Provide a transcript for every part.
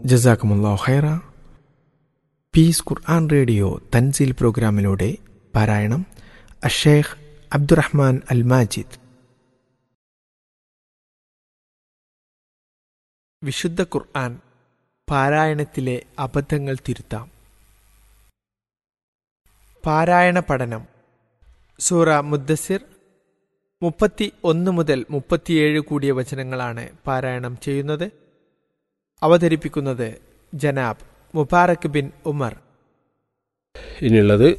ജസാക്കുമുല്ലാ ഖൈറ പീസ് ഖുർആൻ റേഡിയോ തൻസീൽ പ്രോഗ്രാമിലൂടെ പാരായണം അഷേഖ് അബ്ദുറഹ്മാൻ അൽ മാജിദ് വിശുദ്ധ ഖുർആൻ പാരായണത്തിലെ അബദ്ധങ്ങൾ തിരുത്താം പാരായണ പഠനം സൂറ മുദ്ദസിർ മുപ്പത്തി ഒന്ന് മുതൽ മുപ്പത്തിയേഴ് കൂടിയ വചനങ്ങളാണ് പാരായണം ചെയ്യുന്നത് അവതരിപ്പിക്കുന്നത് ജനാബ് മുബാറക് ബിൻ ഉമർ ഇനിയുള്ളത്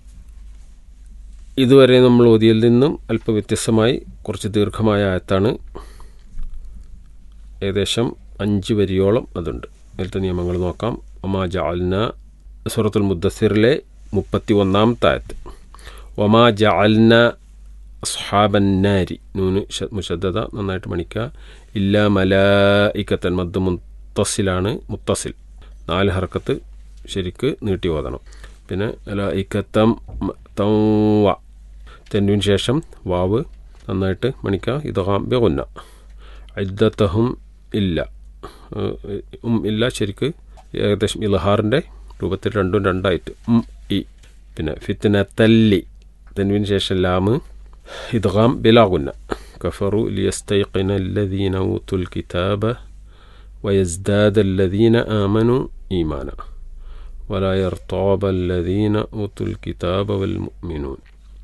ഇതുവരെ നമ്മൾ ഓതിയിൽ നിന്നും അല്പം വ്യത്യസ്തമായി കുറച്ച് ദീർഘമായ ആയത്താണ് ഏകദേശം അഞ്ച് വരിയോളം അതുണ്ട് അതിലത്തെ നിയമങ്ങൾ നോക്കാം ഒമാ ജാൽന സൂറത്തുൽ മുദ്ദസിറിലെ മുപ്പത്തി ഒന്നാമത്തെ ആയത്ത് ഒമാ ജാൽന അസ്ഹാബന്നാരി നൂന് ശ- മുശദ്ദത നന്നായിട്ട് മണിക്കുക ഇല്ല മലായിക്കത്തൻ മദ് മുത്തസിലാണ് മുത്തസിൽ നാല് ഹർക്കത്ത് ശരിക്ക് നീട്ടി ഓതണം പിന്നെ മലായിക്കത്തം മ- തൗവ തെന്നുവിന് ശേഷം വാവ് നന്നായിട്ട് മണിക്കുക ഇതഹാം ബെഗുന്ന ഇദ്ദത്തഹും ഇല്ല ഏഹ് ഉം ഇല്ല ശരിക്ക് ഏകദേശം ഇലഹാറിൻ്റെ രൂപത്തിൽ രണ്ടും രണ്ടായിട്ട് ഉം ഇ പിന്നെ ഫിത്തിന തല്ലി തെന്നുവിന് ശേഷം ലാമ് ഇദ്ഗാം ബിലാഗുന്ന കഫറു ലിയസ്തൈഖിന الذين أوتوا الكتاب ويزداد الذين آمنوا إيمانا ولا يرتاب الذين أوتوا الكتاب والمؤمنون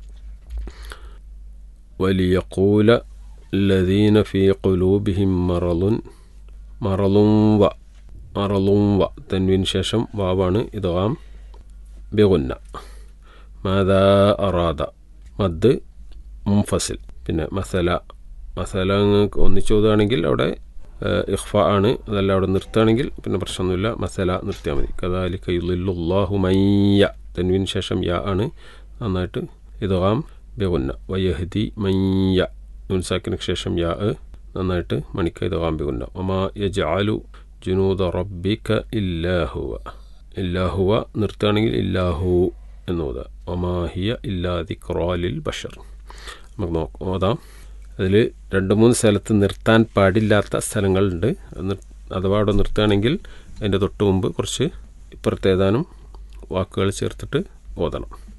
وليقول الذين في قلوبهم مرض مرض و مرض و تنوين ششم واوان إدغام بغنة ماذا أراد മദ് മുംഫസിൽ പിന്നെ മസല മസല നിങ്ങൾക്ക് ഒന്നിച്ചോതാണെങ്കിൽ അവിടെ ഇഖ്ഫ ആണ് അതല്ല അവിടെ നിർത്തുകയാണെങ്കിൽ പിന്നെ പ്രശ്നമൊന്നുമില്ല മസല നിർത്തിയാൽ മതി കദാലിക്ക യുല്ലാഹു മയ്യ തെൻവിന് ശേഷം യ ആണ് നന്നായിട്ട് ഇതാം ബെഗുന്ന വയഹദി മയ്യ നുൻസാക്കിന് ശേഷം യാ നന്നായിട്ട് മണിക്ക ഇതാം ബെഗുന്ന ഒമാ യജാലു ജുനൂദ റബ്ബിക ഇല്ലാഹുവ ഇല്ലാഹുവ നിർത്തുകയാണെങ്കിൽ ഇല്ലാഹു എന്നോത ഒമാഹിയ ഇല്ലാ ദിക്റാലിൽ ബഷർ നമുക്ക് നോക്കാം ഓതാം അതിൽ രണ്ട് മൂന്ന് സ്ഥലത്ത് നിർത്താൻ പാടില്ലാത്ത സ്ഥലങ്ങളുണ്ട് അത് നിർ- അഥവാ അവിടെ നിർത്തുകയാണെങ്കിൽ അതിൻ്റെ തൊട്ട് മുമ്പ് കുറച്ച് ഇപ്പുറത്തേതാനും വാക്കുകൾ ചേർത്തിട്ട് ഓതണം